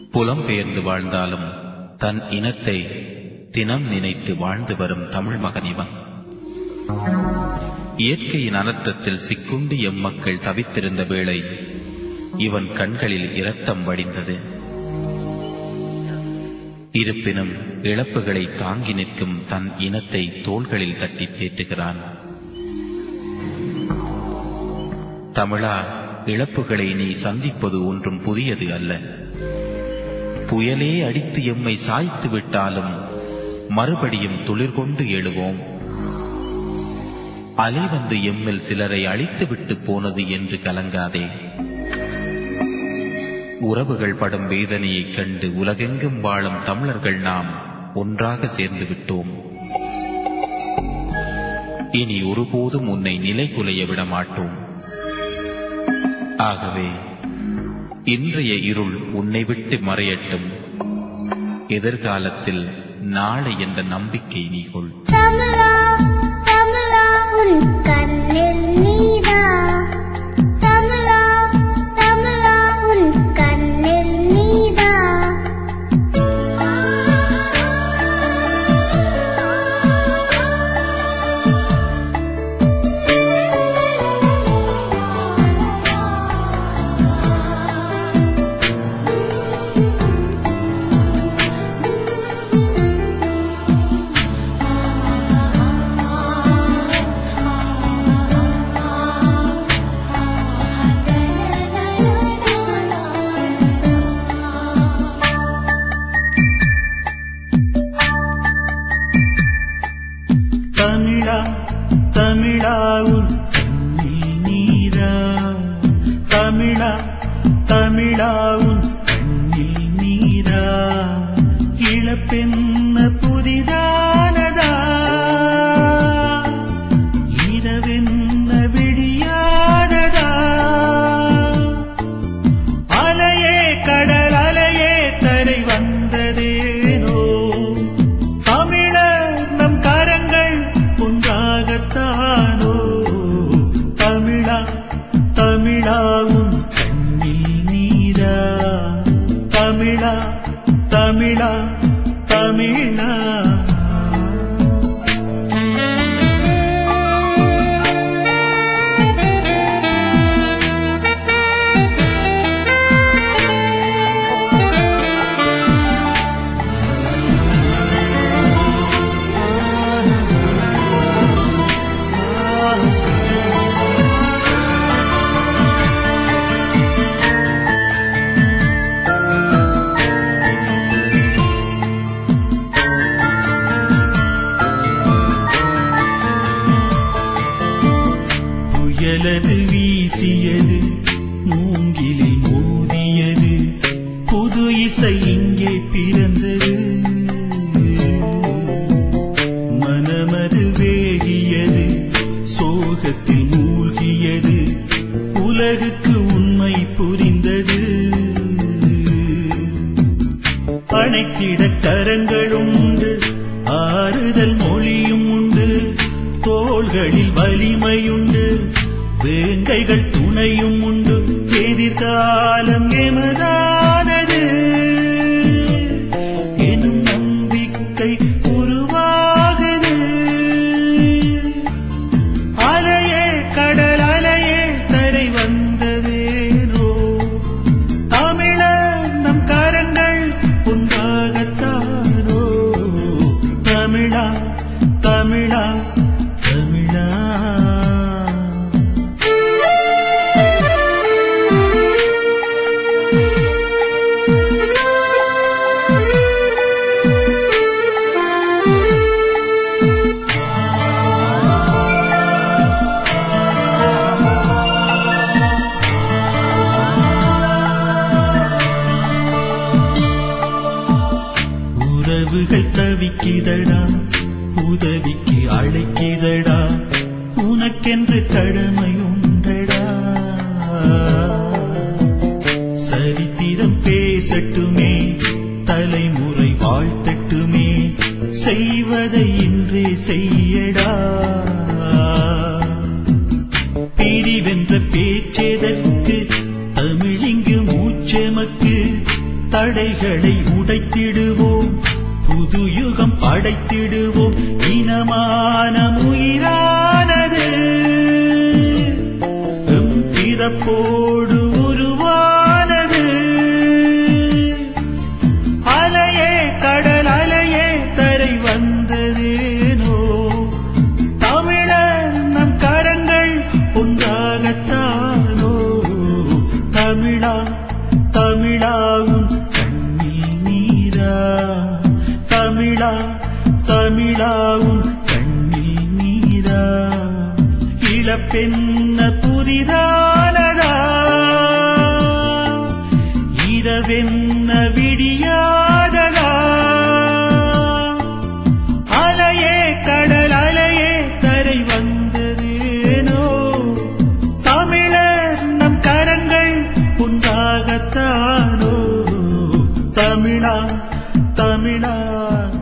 புலம்பெயர்ந்து வாழ்ந்தாலும் தன் இனத்தை தினம் நினைத்து வாழ்ந்து வரும் தமிழ் மகன் இவன் இயற்கையின் அனர்த்தத்தில் சிக்குண்டு எம்மக்கள் தவித்திருந்த வேளை இவன் கண்களில் இரத்தம் வடிந்தது இருப்பினும் இழப்புகளை தாங்கி நிற்கும் தன் இனத்தை தோள்களில் தட்டி தேற்றுகிறான் தமிழா இழப்புகளை நீ சந்திப்பது ஒன்றும் புதியது அல்ல புயலே அடித்து எம்மை சாய்த்து விட்டாலும் மறுபடியும் துளிர்கொண்டு எழுவோம் அலை வந்து எம்மில் சிலரை அழித்து விட்டு போனது என்று கலங்காதே உறவுகள் படும் வேதனையைக் கண்டு உலகெங்கும் வாழும் தமிழர்கள் நாம் ஒன்றாக சேர்ந்து விட்டோம் இனி ஒருபோதும் உன்னை நிலைகுலைய விட மாட்டோம் ஆகவே இன்றைய இருள் உன்னை விட்டு மறையட்டும் எதிர்காலத்தில் நாளை என்ற நம்பிக்கை நீ கொள் தமிழா தமிழா உன் கண்ணில் நீரா தமிழா தமிழா உன் கண்ணில் நீரா தமிழா தமிழா உன் கண்ணில் நீரா தமிழா தமிழா உன் கண்ணில் நீரா இளப்பெண்ண புதிதானதா இரவென்ன விடியாததா அலையே கடல் அலையே தரை வந்ததேனோ தமிழர் நம் கரங்கள் ஒன்றாகத்தானோ தமிழா தமிழா உன் கண்ணில் நீரா தமிழா தமிழா தமிழா புயலது வீசியது மூங்கிலில் மோதியது புது இசை இங்கே பிறந்தது மனமது வேகியது சோகத்தில் மூழ்கியது உலகுக்கு உண்மை புரிந்தது அணைத்திட கரங்களுண்டு ஆறுதல் மொழியும் உண்டு தோள்களில் வலிமையுண்டு வேங்கைகள் துணையும் உண்டு எதிர்காலம் எமதானது எனும் நம்பிக்கை உருவாகுது அலையே கடல் அலையே தரை வந்ததேனோ தமிழர் நம் கரங்கள் ஒன்றாகத்தானோ தமிழா தமிழா தமிழா உறவுகள் தவிக்கிதடா உதவிக்கு அழைக்கிதடா உனக்கென்று கடமையுண்டடா சரித்திரம் பேசட்டுமே தலைமுறை வாழ்த்தட்டுமே செய்வதை இன்றே செய்யடா பிரிவென்ற பேச்செதற்கு தமிழிங்கு மூச்செமக்கு தடைகளை உடைத்திடுவோம் புது யுகம் படைத்திடுவோம் இனமான உயிரானது எம் பிறப்போடு உருவானது அலையே கடல் அலையே தரை வந்ததேனோ தமிழர் நம் கரங்கள் ஒன்றாகத்தானோ தமிழா தமிழாவும் கண்ணில் நீரா தமிழா தமிழாவும் கண்ணில் நீரா இளப்பெண்ண புதிதானதா இரவென்ன விடியாததா அலையே கடல் அலையே தரை வந்ததேனோ தமிழர் நம் கரங்கள் உண்டாகத்தானோ தமிழா தமிழா